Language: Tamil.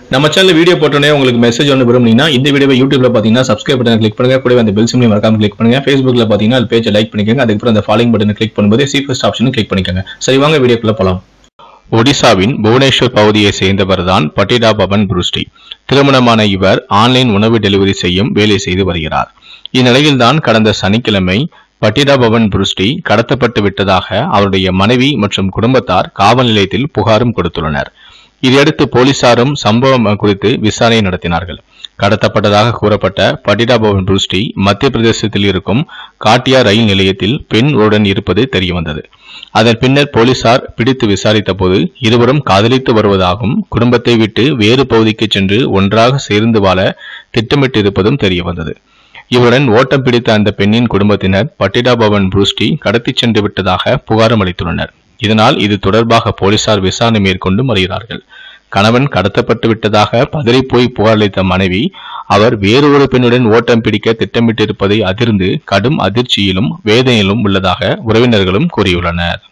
நம்ம சேனல் வீடியோ போட்டோன்னே உங்களுக்கு மெசேஜ் ஒன்று விரும்புனீங்கன்னா இந்த வீடியோவை யூடியூப்ல பார்த்தீங்கன்னா சப்ஸ்கிரைப் பட்டன் கிளிக் பண்ணுங்க கூடவே அந்த பெல் சிம்லையும் மறக்காம கிளிக் பண்ணுங்க ஃபேஸ்புக்ல பார்த்தீங்கன்னா அது பேஜை லைக் பண்ணிக்கோங்க அதுக்கப்புறம் அந்த ஃபாலோயிங் பட்டனை கிளிக் பண்ணும்போது சி ஃபர்ஸ்ட் ஆப்ஷனும் கிளிக் பண்ணிக்கோங்க சரி வாங்க வீடியோக்குள்ள போலாம் ஒடிசாவின் புவனேஸ்வர் பகுதியை சேர்ந்தவர் தான் பட்டிடா பவன் புருஷ்டி திருமணமான இவர் ஆன்லைன் உணவு டெலிவரி செய்யும் வேலை செய்து வருகிறார் இந்நிலையில்தான் கடந்த சனிக்கிழமை பட்டிடா பவன் புருஷ்டி கடத்தப்பட்டு விட்டதாக அவருடைய மனைவி மற்றும் குடும்பத்தார் காவல் நிலையத்தில் புகாரும் கொடுத்துள்ளனர் இதையடுத்து போலீசாரும் சம்பவம் குறித்து விசாரணை நடத்தினார்கள் கடத்தப்பட்டதாக கூறப்பட்ட பட்டிடா பவன் புருஷ்டி மத்திய பிரதேசத்தில் இருக்கும் காட்டியா ரயில் நிலையத்தில் பெண் ஒருடன் இருப்பது தெரியவந்தது அதன் பின்னர் போலீசார் பிடித்து விசாரித்த போது இருவரும் காதலித்து வருவதாகவும் குடும்பத்தை விட்டு வேறு பகுதிக்கு சென்று ஒன்றாக சேர்ந்து வாழ திட்டமிட்டிருப்பதும் தெரியவந்தது இவருடன் ஓட்டம் பிடித்த அந்த பெண்ணின் குடும்பத்தினர் பட்டிடா பவன் புருஷ்டி கடத்திச் சென்று விட்டதாக புகாரும் அளித்துள்ளனர் இதனால் இது தொடர்பாக போலீசார் விசாரணை மேற்கொண்டு வருகிறார்கள் கணவன் கடத்தப்பட்டு விட்டதாக பதறிப்போய் புகார் அளித்த மனைவி அவர் வேறொரு பெண்ணுடன் ஓட்டம் பிடிக்க திட்டமிட்டிருப்பதை அதிர்ந்து கடும் அதிர்ச்சியிலும் வேதனையிலும் உள்ளதாக உறவினர்களும் கூறியுள்ளனர்